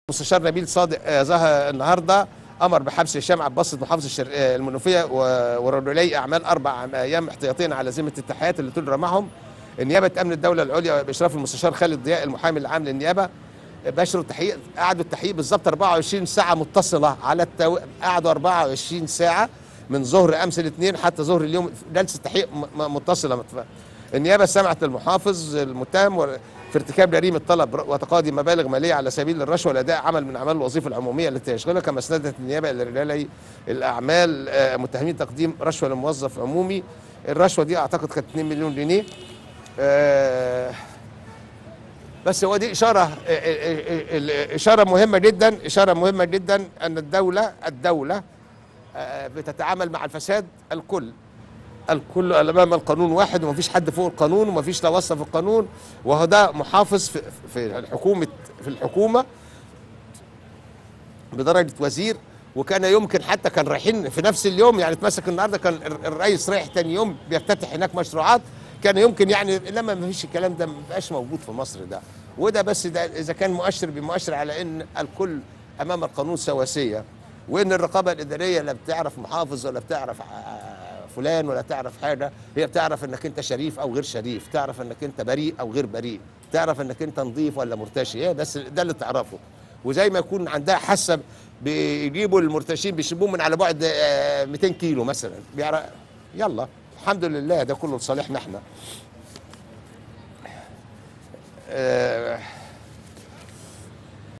مستشار نبيل صادق آه، ظهر النهارده امر بحبس هشام عباس محافظ الشر... آه، المنوفيه و- ورجلي اعمال اربع ايام احتياطيا على ذمه التحقيقات اللي تجرى معهم النيابه امن الدوله العليا باشراف المستشار خالد ضياء المحامي العام للنيابه باشروا التحقيق قعدوا التحقيق بالظبط 24 ساعه متصله على التو... قعدوا 24 ساعه من ظهر امس الاثنين حتى ظهر اليوم جلسه تحقيق م- م- متصله متف- النيابه سمعت المحافظ المتهم ور- في ارتكاب جريمه طلب ر- وتقاضي مبالغ ماليه على سبيل الرشوه لاداء عمل من اعمال الوظيفه العموميه التي يشغلها كما اسندت النيابه الى رجالي الاعمال آه، متهمين تقديم رشوه لموظف عمومي الرشوه دي اعتقد كانت 2 مليون جنيه آه، بس هو دي اشاره آه، آه، آه، آه، اشاره مهمه جدا اشاره مهمه جدا ان الدوله الدوله آه، بتتعامل مع الفساد الكل الكل امام القانون واحد ومفيش حد فوق القانون ومفيش توصف القانون وهو ده محافظ في, في الحكومه في الحكومه بدرجه وزير وكان يمكن حتى كان رايحين في نفس اليوم يعني اتمسك النهارده كان الر- الرئيس رايح تاني يوم بيفتتح هناك مشروعات كان يمكن يعني لما ما فيش الكلام ده ما بقاش موجود في مصر ده وده بس ده اذا كان مؤشر بمؤشر على ان الكل امام القانون سواسيه وان الرقابه الاداريه لا بتعرف محافظ ولا بتعرف ع- فلان ولا تعرف حاجه هي بتعرف انك انت شريف او غير شريف تعرف انك انت بريء او غير بريء تعرف انك انت نظيف ولا مرتشي هي بس ده اللي تعرفه وزي ما يكون عندها حاسه بيجيبوا المرتشين بيشبوهم من على بعد آه، 200 كيلو مثلا بيعرف يلا الحمد لله ده كله لصالحنا احنا آه،